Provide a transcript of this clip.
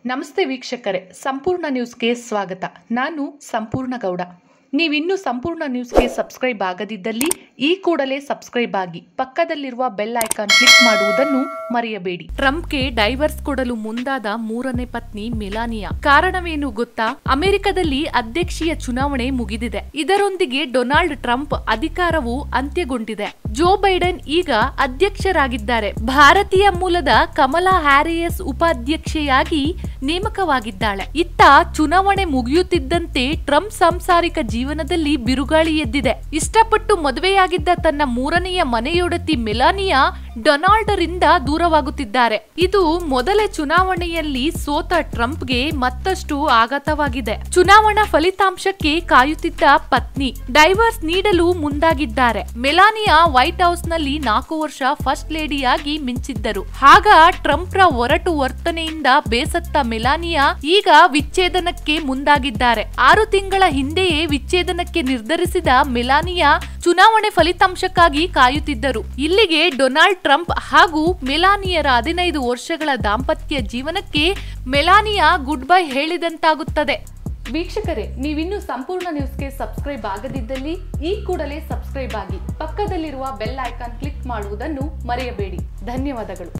ನಮಸ್ತೆ ವೀಕ್ಷಕರೇ ಸಂಪೂರ್ಣ ನ್ಯೂಸ್ಗೆ ಸ್ವಾಗತ ನಾನು ಸಂಪೂರ್ಣ ಗೌಡ ನೀವಿನ್ನೂ ಸಂಪೂರ್ಣ ನ್ಯೂಸ್ಗೆ ಸಬ್ಸ್ಕ್ರೈಬ್ ಆಗದಿದ್ದಲ್ಲಿ ಈ ಕೂಡಲೇ ಸಬ್ಸ್ಕ್ರೈಬ್ ಆಗಿ ಪಕ್ಕದಲ್ಲಿರುವ ಬೆಲ್ ಐಕಾನ್ ಕ್ಲಿಕ್ ಮಾಡುವುದನ್ನು ಮರೆಯಬೇಡಿ ಟ್ರಂಪ್ಗೆ ಡೈವರ್ಸ್ ಕೊಡಲು ಮುಂದಾದ ಮೂರನೇ ಪತ್ನಿ ಮೆಲಾನಿಯಾ ಕಾರಣವೇನು ಗೊತ್ತಾ ಅಮೆರಿಕದಲ್ಲಿ ಅಧ್ಯಕ್ಷೀಯ ಚುನಾವಣೆ ಮುಗಿದಿದೆ ಇದರೊಂದಿಗೆ ಡೊನಾಲ್ಡ್ ಟ್ರಂಪ್ ಅಧಿಕಾರವು ಅಂತ್ಯಗೊಂಡಿದೆ ಜೋ ಬೈಡೆನ್ ಈಗ ಅಧ್ಯಕ್ಷರಾಗಿದ್ದಾರೆ ಭಾರತೀಯ ಮೂಲದ ಕಮಲಾ ಹ್ಯಾರಿಯಸ್ ಉಪಾಧ್ಯಕ್ಷೆಯಾಗಿ ನೇಮಕವಾಗಿದ್ದಾಳೆ ಇತ್ತ ಚುನಾವಣೆ ಮುಗಿಯುತ್ತಿದ್ದಂತೆ ಟ್ರಂಪ್ ಸಾಂಸಾರಿಕ ಜೀವನದಲ್ಲಿ ಬಿರುಗಾಳಿ ಎದ್ದಿದೆ ಇಷ್ಟಪಟ್ಟು ಮದುವೆಯಾಗಿದ್ದ ತನ್ನ ಮೂರನೆಯ ಮನೆಯೊಡತಿ ಮೆಲಾನಿಯಾ ಡೊನಾಲ್ಡರಿಂದ ದೂರವಾಗುತ್ತಿದ್ದಾರೆ ಇದು ಮೊದಲ ಚುನಾವಣೆಯಲ್ಲಿ ಸೋತ ಟ್ರಂಪ್ಗೆ ಮತ್ತಷ್ಟು ಆಘಾತವಾಗಿದೆ ಚುನಾವಣಾ ಫಲಿತಾಂಶಕ್ಕೆ ಕಾಯುತ್ತಿದ್ದ ಪತ್ನಿ ಡೈವರ್ಸ್ ನೀಡಲು ಮುಂದಾಗಿದ್ದಾರೆ ಮೆಲಾನಿಯಾ ವೈಟ್ ಹೌಸ್ ನಲ್ಲಿ ನಾಲ್ಕು ವರ್ಷ ಫಸ್ಟ್ ಲೇಡಿಯಾಗಿ ಮಿಂಚಿದ್ದರು ಆಗ ಟ್ರಂಪ್ರ ಒರಟು ವರ್ತನೆಯಿಂದ ಬೇಸತ್ತ ಮೆಲಾನಿಯಾ ಈಗ ವಿಚ್ಛೇದನಕ್ಕೆ ಮುಂದಾಗಿದ್ದಾರೆ ಆರು ತಿಂಗಳ ಹಿಂದೆಯೇ ವಿಚ್ಛೇದನಕ್ಕೆ ನಿರ್ಧರಿಸಿದ ಮೆಲಾನಿಯಾ ಚುನಾವಣೆ ಫಲಿತಾಂಶಕ್ಕಾಗಿ ಕಾಯುತ್ತಿದ್ದರು ಇಲ್ಲಿಗೆ ಡೊನಾಲ್ಡ್ ಟ್ರಂಪ್ ಹಾಗೂ ಮೆಲಾನಿಯರ ಹದಿನೈದು ವರ್ಷಗಳ ದಾಂಪತ್ಯ ಜೀವನಕ್ಕೆ ಮೆಲಾನಿಯಾ ಗುಡ್ ಬೈ ಹೇಳಿದಂತಾಗುತ್ತದೆ ವೀಕ್ಷಕರೇ ನೀವಿನ್ನೂ ಸಂಪೂರ್ಣ ನ್ಯೂಸ್ಗೆ ಸಬ್ಸ್ಕ್ರೈಬ್ ಆಗದಿದ್ದಲ್ಲಿ ಈ ಕೂಡಲೇ ಸಬ್ಸ್ಕ್ರೈಬ್ ಆಗಿ ಪಕ್ಕದಲ್ಲಿರುವ ಬೆಲ್ ಐಕಾನ್ ಕ್ಲಿಕ್ ಮಾಡುವುದನ್ನು ಮರೆಯಬೇಡಿ ಧನ್ಯವಾದಗಳು